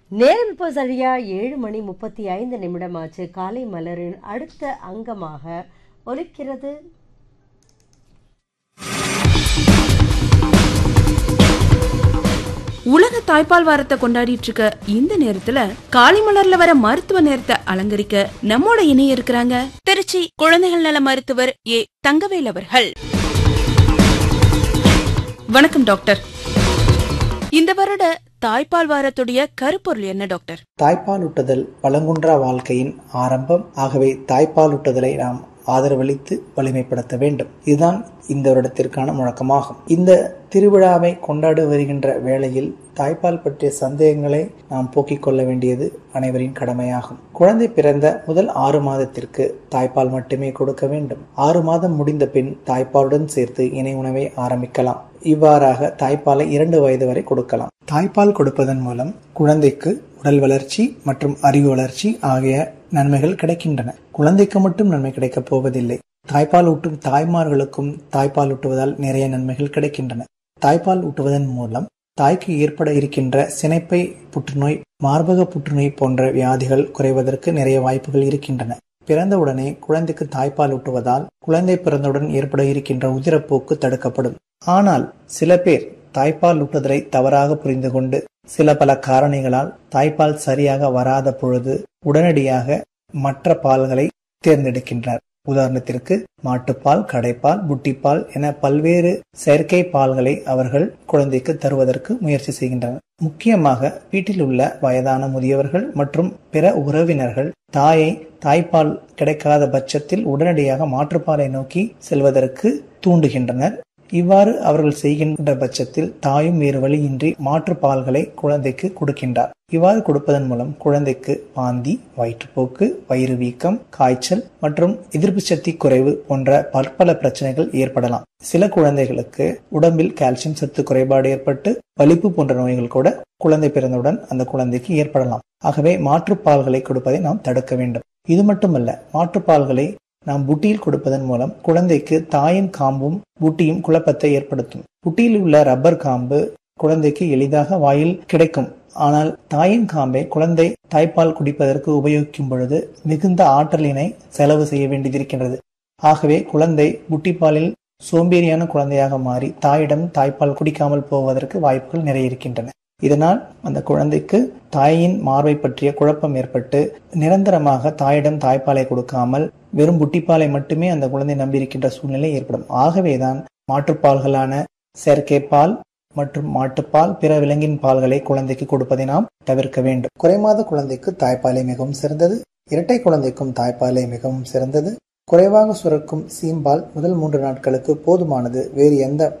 நேரம் இப்போ சரியா ஏழு மணி முப்பத்தி ஐந்து நிமிடமாச்சு காலை மலரின் அடுத்த அங்கமாக ஒலிக்கிறது உலக தாய்ப்பால் வாரத்தை கொண்டாடிட்டு இருக்க இந்த நேரத்துல காளிமலர்ல வர மருத்துவ நேரத்தை அலங்கரிக்க நம்மோட இணைய இருக்கிறாங்க திருச்சி குழந்தைகள் நல மருத்துவர் ஏ தங்கவேல் அவர்கள் வணக்கம் டாக்டர் இந்த வருட தாய்ப்பால் வாரத்துடைய கருப்பொருள் என்ன டாக்டர் தாய்ப்பால் ஊட்டுதல் வளங்குன்றா வாழ்க்கையின் ஆரம்பம் ஆகவே தாய்ப்பால் ஊட்டுதலை நாம் ஆதரவளித்து வலிமைப்படுத்த வேண்டும் இதுதான் இந்த வருடத்திற்கான முழக்கமாகும் இந்த திருவிழாவை கொண்டாடி வருகின்ற வேளையில் தாய்ப்பால் பற்றிய சந்தேகங்களை நாம் போக்கிக் கொள்ள வேண்டியது அனைவரின் கடமையாகும் குழந்தை பிறந்த முதல் ஆறு மாதத்திற்கு தாய்ப்பால் மட்டுமே கொடுக்க வேண்டும் ஆறு மாதம் முடிந்த பின் தாய்ப்பாலுடன் சேர்த்து இணை உணவை ஆரம்பிக்கலாம் இவ்வாறாக தாய்ப்பாலை இரண்டு வயது வரை கொடுக்கலாம் தாய்ப்பால் கொடுப்பதன் மூலம் குழந்தைக்கு உடல் வளர்ச்சி மற்றும் அறிவு வளர்ச்சி ஆகிய நன்மைகள் கிடைக்கின்றன குழந்தைக்கு மட்டும் நன்மை கிடைக்கப் போவதில்லை தாய்ப்பால் ஊட்டும் தாய்மார்களுக்கும் தாய்ப்பால் ஊட்டுவதால் நிறைய நன்மைகள் கிடைக்கின்றன தாய்ப்பால் ஊட்டுவதன் மூலம் தாய்க்கு ஏற்பட இருக்கின்ற சினைப்பை புற்றுநோய் மார்பக புற்றுநோய் போன்ற வியாதிகள் குறைவதற்கு நிறைய வாய்ப்புகள் இருக்கின்றன பிறந்தவுடனே குழந்தைக்கு தாய்ப்பால் ஊட்டுவதால் குழந்தை பிறந்தவுடன் ஏற்பட இருக்கின்ற உதிரப்போக்கு தடுக்கப்படும் ஆனால் சில பேர் தாய்ப்பால் ஊட்டுதலை தவறாக புரிந்து கொண்டு சில பல காரணிகளால் தாய்ப்பால் சரியாக வராத பொழுது உடனடியாக மற்ற பால்களை தேர்ந்தெடுக்கின்றனர் உதாரணத்திற்கு மாட்டுப்பால் கடைப்பால் புட்டிப்பால் என பல்வேறு செயற்கை பால்களை அவர்கள் குழந்தைக்கு தருவதற்கு முயற்சி செய்கின்றனர் முக்கியமாக வீட்டில் உள்ள வயதான முதியவர்கள் மற்றும் பிற உறவினர்கள் தாயை தாய்ப்பால் கிடைக்காத பட்சத்தில் உடனடியாக மாற்றுப்பாலை நோக்கி செல்வதற்கு தூண்டுகின்றனர் இவ்வாறு அவர்கள் செய்கின்ற பட்சத்தில் தாயும் வேறு வழியின்றி மாற்று பால்களை குழந்தைக்கு கொடுக்கின்றார் இவ்வாறு கொடுப்பதன் மூலம் குழந்தைக்கு வாந்தி வயிற்றுப்போக்கு வயிறு வீக்கம் காய்ச்சல் மற்றும் எதிர்ப்பு சக்தி குறைவு போன்ற பற்பல பிரச்சனைகள் ஏற்படலாம் சில குழந்தைகளுக்கு உடம்பில் கால்சியம் சத்து குறைபாடு ஏற்பட்டு வலிப்பு போன்ற நோய்கள் கூட குழந்தை பிறந்தவுடன் அந்த குழந்தைக்கு ஏற்படலாம் ஆகவே மாற்றுப்பால்களை கொடுப்பதை நாம் தடுக்க வேண்டும் இது மட்டுமல்ல மாற்றுப்பால்களை நாம் புட்டியில் கொடுப்பதன் மூலம் குழந்தைக்கு தாயின் காம்பும் புட்டியும் குழப்பத்தை ஏற்படுத்தும் புட்டியில் உள்ள ரப்பர் காம்பு குழந்தைக்கு எளிதாக வாயில் கிடைக்கும் ஆனால் தாயின் காம்பை குழந்தை தாய்ப்பால் குடிப்பதற்கு உபயோகிக்கும் பொழுது மிகுந்த ஆற்றலினை செலவு செய்ய வேண்டியதிருக்கின்றது ஆகவே குழந்தை புட்டிப்பாலில் சோம்பேறியான குழந்தையாக மாறி தாயிடம் தாய்ப்பால் குடிக்காமல் போவதற்கு வாய்ப்புகள் நிறைய இருக்கின்றன இதனால் அந்த குழந்தைக்கு தாயின் மார்பை பற்றிய குழப்பம் ஏற்பட்டு நிரந்தரமாக தாயிடம் தாய்ப்பாலை கொடுக்காமல் வெறும் புட்டிப்பாலை மட்டுமே அந்த குழந்தை நம்பியிருக்கின்ற சூழ்நிலை ஏற்படும் ஆகவேதான் மாற்றுப்பால்களான செயற்கை பால் மற்றும் மாட்டுப்பால் பிற விலங்கின் பால்களை குழந்தைக்கு கொடுப்பதை நாம் தவிர்க்க வேண்டும் குறைமாத குழந்தைக்கு தாய்ப்பாலை மிகவும் சிறந்தது இரட்டை குழந்தைக்கும் தாய்ப்பாலை மிகவும் சிறந்தது குறைவாக சுரக்கும் சீம்பால் முதல் மூன்று நாட்களுக்கு போதுமானது வேறு எந்த